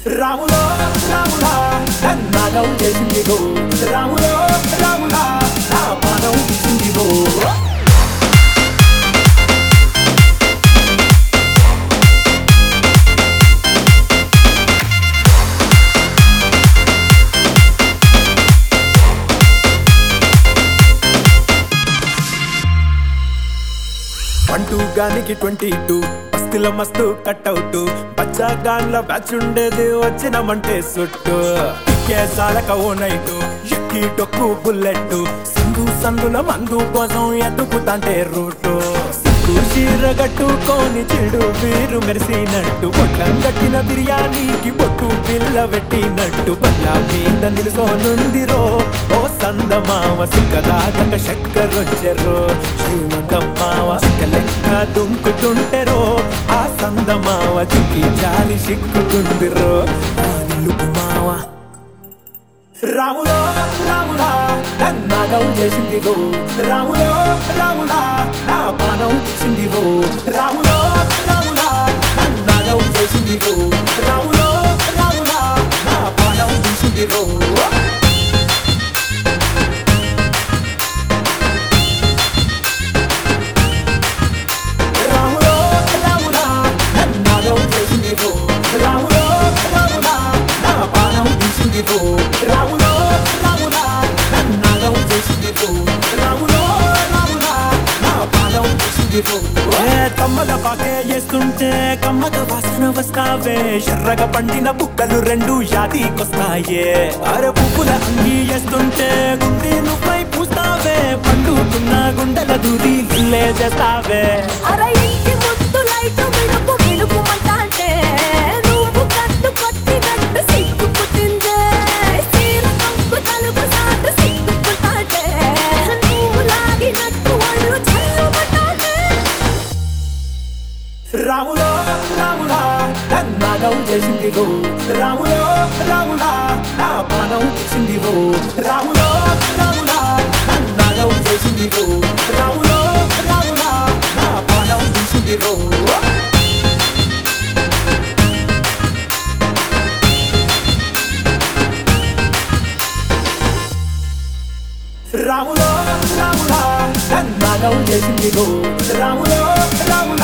రాములో రాములా నన్నాగం చేసిందిగో రాములో రాములా నా పానం తీసిందిగో పంటూ గానికి ట్వంటీ టూ బస్తుల మస్తు కట్అవుట్ బచ్చా గాన్ల బ్యాచ్ ఉండేది వచ్చినమంటే సుట్టు ఇక్కే సాలక ఓ నైటు ఎక్కి టొక్కు బుల్లెట్ సందు సందుల మందు కోసం ఎత్తుకుతాంటే రూటు సిగ్గు చీర కట్టుకొని చెడు వీరు మెరిసినట్టు పొట్లం కట్టిన బిర్యానీకి పొట్టు పిల్ల పెట్టినట్టు బల్ల మీద నిలుసోనుందిరో ఓ సందమావ సిక్కదాక చక్కరొచ్చెరో శ్రీమంతమ్మావ సిక్క లెక్క దుంకుతుంటెరో ఆ సందమావ చుక్కి జాలి సిక్కుతుందిరో ఆ నిలుపు మావ రాములో రాములా నన్నాగం చేసిందిగో రాములో రాములా నా పానం తీసిందిగో రాములో రాములా నన్నాగం చేసిందిగో రాములో రాములా నా పానం తీసిందిగో రాములో రాములా నన్నాగం చేసిందిగో రాములో రాములా నా పానం తీసిందిగో రాములో రాములా నన్నాగం చేసిందిగో రాములో రాములా నా పానం తీసిందిగో ఏ కమ్మల పాకే చేస్తుంటే కమ్మక వాసన వస్తావే ఎర్రగా పండిన బుక్కలు రెండు యాదికొస్తాయే అర పువ్వుల అంగి వేస్తుంటే గుండె నువ్వై పూస్తావే పండుకున్న గుండెల దూరి గిల్లే చేస్తావే అర ఇంటి ముద్దు లైటు విడుపు విడుపుమంటాంటే నువ్వు కట్టు కొట్టినట్టు సిగ్గు పుట్టిందే చీర కంపు తలుపు సాటు సిగ్గు పుట్టాంటే నువ్వు లాగినట్టు ఒళ్ళు చల్లుమంటాంటే రాములో రాములా నన్నాగం చేసిందిగో రాములో రాములా నా పానం తీసిందిగో రాములో రాములా నన్నాగం చేసిందిగో రాములో రాములా నా పానం తీసిందిగో రాములో రాములా నన్నాగం చేసిందిగో రాములో రాములా